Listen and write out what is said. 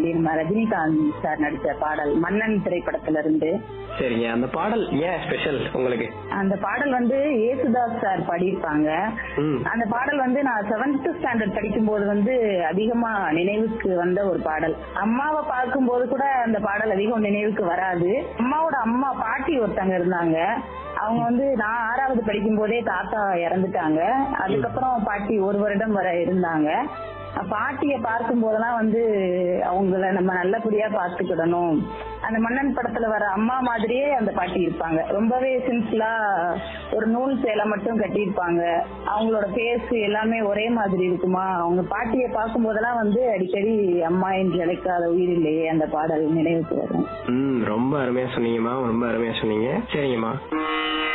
சொல்லி நம்ம ரஜினிகாந்த் சார் நடிச்ச பாடல் மன்னன் திரைப்படத்துல இருந்து சரிங்க அந்த பாடல் ஏன் ஸ்பெஷல் உங்களுக்கு அந்த பாடல் வந்து ஏசுதாஸ் சார் பாடியிருப்பாங்க ம் அந்த பாடல் வந்து நான் செவன்த் ஸ்டாண்டர்ட் படிக்கும்போது வந்து அதிகமா நினைவுக்கு வந்த ஒரு பாடல் அம்மாவை பார்க்கும்போது கூட அந்த பாடல் அதிகம் நினைவுக்கு வராது அம்மாவோட அம்மா பாட்டி ஒருத்தங்க இருந்தாங்க அவங்க வந்து நான் ஆறாவது படிக்கும் போதே தாத்தா இறந்துட்டாங்க அதுக்கப்புறம் பாட்டி ஒரு வருடம் வரை இருந்தாங்க பாட்டிய பார்க்கும் போதெல்லாம் வந்து அவங்கள நம்ம நல்லபடியா பார்த்துக்கிடணும் அந்த மன்னன் படத்துல வர அம்மா மாதிரியே அந்த பாட்டி இருப்பாங்க ரொம்பவே சிம்பிளா ஒரு நூல் சேலை மட்டும் கட்டியிருப்பாங்க அவங்களோட பேசு எல்லாமே ஒரே மாதிரி இருக்குமா அவங்க பாட்டியை பார்க்கும் போதெல்லாம் வந்து அடிக்கடி அம்மா என்று அழைக்காத உயிர் இல்லையே அந்த பாடல் நினைவுக்கு வரும் ம் ரொம்ப அருமையா சொன்னீங்கம்மா ரொம்ப அருமையா சொன்னீங்க சரிங்கம்மா